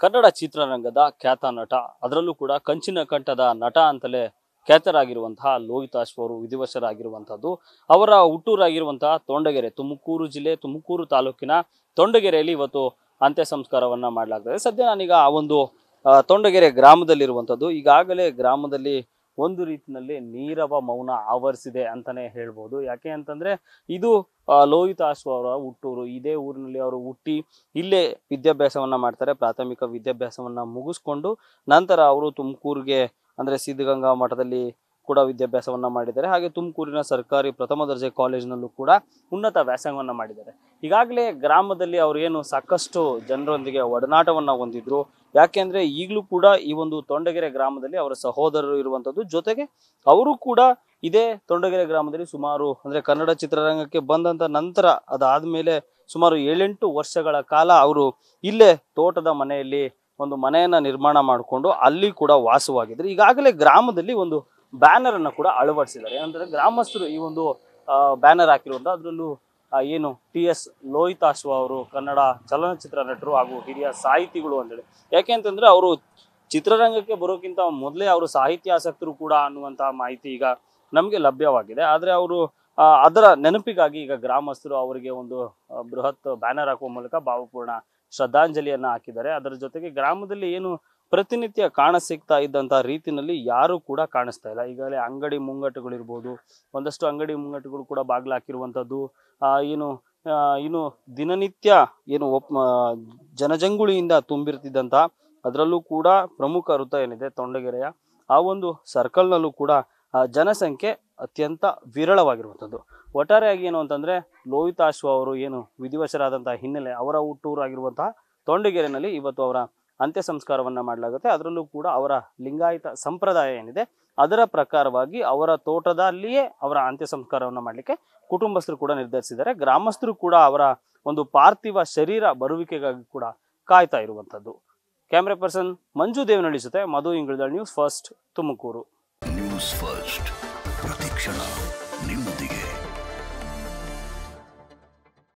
ಕನ್ನಡ ಚಿತ್ರರಂಗದ ಖ್ಯಾತ ನಟ ಅದರಲ್ಲೂ ಕೂಡ ಕಂಚಿನ ಕಂಠದ ನಟ ಅಂತಲೇ ಖ್ಯಾತರಾಗಿರುವಂತಹ ಲೋಹಿತಾಶ್ವ ಅವರು ವಿಧಿವಶರಾಗಿರುವಂತಹದ್ದು ಅವರ ಹುಟ್ಟೂರಾಗಿರುವಂತಹ ತೊಂಡಗೆರೆ ತುಮಕೂರು ಜಿಲ್ಲೆ ತುಮಕೂರು ತಾಲೂಕಿನ ತೊಂಡಗೆರೆಯಲ್ಲಿ ಇವತ್ತು ಅಂತ್ಯ ಸಂಸ್ಕಾರವನ್ನ ಮಾಡಲಾಗ್ತದೆ ಸದ್ಯ ನಾನೀಗ ಆ ಒಂದು ಆ, ತೊಂಡಗೆರೆ ಗ್ರಾಮದಲ್ಲಿರುವಂಥದ್ದು ಈಗಾಗಲೇ ಗ್ರಾಮದಲ್ಲಿ ಒಂದು ರೀತಿಯಲ್ಲಿ ನೀರವ ಮೌನ ಆವರಿಸಿದೆ ಅಂತಾನೆ ಹೇಳ್ಬೋದು ಯಾಕೆ ಅಂತಂದ್ರೆ ಇದು ಆ, ಲೋಹಿತಾಶ್ವ ಅವರ ಹುಟ್ಟೂರು ಇದೇ ಊರಿನಲ್ಲಿ ಅವರು ಹುಟ್ಟಿ ಇಲ್ಲೇ ವಿದ್ಯಾಭ್ಯಾಸವನ್ನ ಮಾಡ್ತಾರೆ ಪ್ರಾಥಮಿಕ ವಿದ್ಯಾಭ್ಯಾಸವನ್ನ ಮುಗಿಸ್ಕೊಂಡು ನಂತರ ಅವರು ತುಮಕೂರಿಗೆ ಅಂದ್ರೆ ಸಿದ್ಧಗಂಗಾ ಮಠದಲ್ಲಿ ಕೂಡ ವಿದ್ಯಾಭ್ಯಾಸವನ್ನ ಮಾಡಿದ್ದಾರೆ ಹಾಗೆ ತುಮಕೂರಿನ ಸರ್ಕಾರಿ ಪ್ರಥಮ ದರ್ಜೆ ಕಾಲೇಜಿನಲ್ಲೂ ಕೂಡ ಉನ್ನತ ವ್ಯಾಸಂಗವನ್ನ ಮಾಡಿದ್ದಾರೆ ಈಗಾಗಲೇ ಗ್ರಾಮದಲ್ಲಿ ಅವರು ಏನು ಸಾಕಷ್ಟು ಜನರೊಂದಿಗೆ ಒಡನಾಟವನ್ನ ಹೊಂದಿದ್ರು ಯಾಕೆಂದ್ರೆ ಈಗಲೂ ಕೂಡ ಈ ಒಂದು ತೊಂಡಗೆರೆ ಗ್ರಾಮದಲ್ಲಿ ಅವರ ಸಹೋದರರು ಇರುವಂತದ್ದು ಜೊತೆಗೆ ಅವರು ಕೂಡ ಇದೇ ತೊಂಡಗೆರೆ ಗ್ರಾಮದಲ್ಲಿ ಸುಮಾರು ಅಂದ್ರೆ ಕನ್ನಡ ಚಿತ್ರರಂಗಕ್ಕೆ ಬಂದಂತ ನಂತರ ಅದಾದ್ಮೇಲೆ ಸುಮಾರು ಏಳೆಂಟು ವರ್ಷಗಳ ಕಾಲ ಅವರು ಇಲ್ಲೇ ತೋಟದ ಮನೆಯಲ್ಲಿ ಒಂದು ಮನೆಯನ್ನ ನಿರ್ಮಾಣ ಮಾಡಿಕೊಂಡು ಅಲ್ಲಿ ಕೂಡ ವಾಸವಾಗಿದ್ರು ಈಗಾಗಲೇ ಗ್ರಾಮದಲ್ಲಿ ಒಂದು ಬ್ಯಾನರ್ ಅನ್ನ ಕೂಡ ಅಳವಡಿಸಿದ್ದಾರೆ ಏನಂದ್ರೆ ಗ್ರಾಮಸ್ಥರು ಈ ಒಂದು ಬ್ಯಾನರ್ ಹಾಕಿರುವಂತ ಅದರಲ್ಲೂ ಆ, ಏನು ಟಿ ಎಸ್ ಲೋಹಿತಾಶ್ವ ಅವರು ಕನ್ನಡ ಚಲನಚಿತ್ರ ನಟರು ಹಾಗೂ ಹಿರಿಯ ಸಾಹಿತಿಗಳು ಅಂತೇಳಿ ಯಾಕೆ ಅಂತಂದ್ರೆ ಅವರು ಚಿತ್ರರಂಗಕ್ಕೆ ಬರೋಕ್ಕಿಂತ ಮೊದಲೇ ಅವರು ಸಾಹಿತ್ಯಾಸಕ್ತರು ಕೂಡ ಅನ್ನುವಂತಹ ಮಾಹಿತಿ ಈಗ ನಮಗೆ ಲಭ್ಯವಾಗಿದೆ ಆದರೆ ಅವರು ಆ, ಅದರ ನೆನಪಿಗಾಗಿ ಈಗ ಗ್ರಾಮಸ್ಥರು ಅವರಿಗೆ ಒಂದು ಆ, ಬೃಹತ್ ಬ್ಯಾನರ್ ಹಾಕುವ ಮೂಲಕ ಭಾವಪೂರ್ಣ ಶ್ರದ್ಧಾಂಜಲಿಯನ್ನ ಹಾಕಿದ್ದಾರೆ ಅದರ ಜೊತೆಗೆ ಗ್ರಾಮದಲ್ಲಿ ಏನು ಪ್ರತಿನಿತ್ಯ ಕಾಣ ಸಿಗ್ತಾ ಇದ್ದಂತಹ ರೀತಿನಲ್ಲಿ ಯಾರು ಕೂಡ ಕಾಣಿಸ್ತಾ ಇಲ್ಲ ಈಗಾಗಲೇ ಅಂಗಡಿ ಮುಂಗಟ್ಟುಗಳಿರ್ಬೋದು ಒಂದಷ್ಟು ಅಂಗಡಿ ಮುಂಗಟ್ಟುಗಳು ಕೂಡ ಬಾಗಿಲು ಹಾಕಿರುವಂಥದ್ದು ಆ, ಏನು ಆ, ಇನ್ನು ದಿನನಿತ್ಯ ಏನು ಒಪ್ ಆ, ಜನಜಂಗುಳಿಯಿಂದ ತುಂಬಿರ್ತಿದ್ದಂಥ ಅದರಲ್ಲೂ ಕೂಡ ಪ್ರಮುಖ ವೃತ್ತ ಏನಿದೆ ತೊಂಡಗೆರೆಯ ಆ ಒಂದು ಸರ್ಕಲ್ನಲ್ಲೂ ಕೂಡ ಆ, ಜನಸಂಖ್ಯೆ ಅತ್ಯಂತ ವಿರಳವಾಗಿರುವಂಥದ್ದು ಒಟ್ಟಾರೆಯಾಗಿ ಏನು ಅಂತಂದ್ರೆ ಲೋಹಿತಾಶ್ವ ಅವರು ಏನು ವಿಧಿವಶರಾದಂತಹ ಹಿನ್ನೆಲೆ ಅವರ ಹುಟ್ಟೂರಾಗಿರುವಂತಹ ತೊಂಡಗೆರೆನಲ್ಲಿ ಇವತ್ತು ಅವರ ಅಂತ್ಯ ಸಂಸ್ಕಾರವನ್ನ ಮಾಡಲಾಗುತ್ತೆ ಅದರಲ್ಲೂ ಕೂಡ ಅವರ ಲಿಂಗಾಯತ ಸಂಪ್ರದಾಯ ಏನಿದೆ ಅದರ ಪ್ರಕಾರವಾಗಿ ಅವರ ತೋಟದಲ್ಲಿಯೇ ಅವರ ಅಂತ್ಯ ಸಂಸ್ಕಾರವನ್ನ ಮಾಡಲಿಕ್ಕೆ ಕುಟುಂಬಸ್ಥರು ಕೂಡ ನಿರ್ಧರಿಸಿದ್ದಾರೆ ಗ್ರಾಮಸ್ಥರು ಕೂಡ ಅವರ ಒಂದು ಪಾರ್ಥಿವ ಶರೀರ ಬರುವಿಕೆಗಾಗಿ ಕೂಡ ಕಾಯ್ತಾ ಇರುವಂತದ್ದು ಕ್ಯಾಮ್ರಾ ಪರ್ಸನ್ ಮಂಜು ದೇವನಹಳ್ಳಿ ಜೊತೆ Madhu Ingalada news first Tumakuru news first ಪ್ರತಿಕ್ಷಣ ನಿಮ್ಮೊಂದಿಗೆ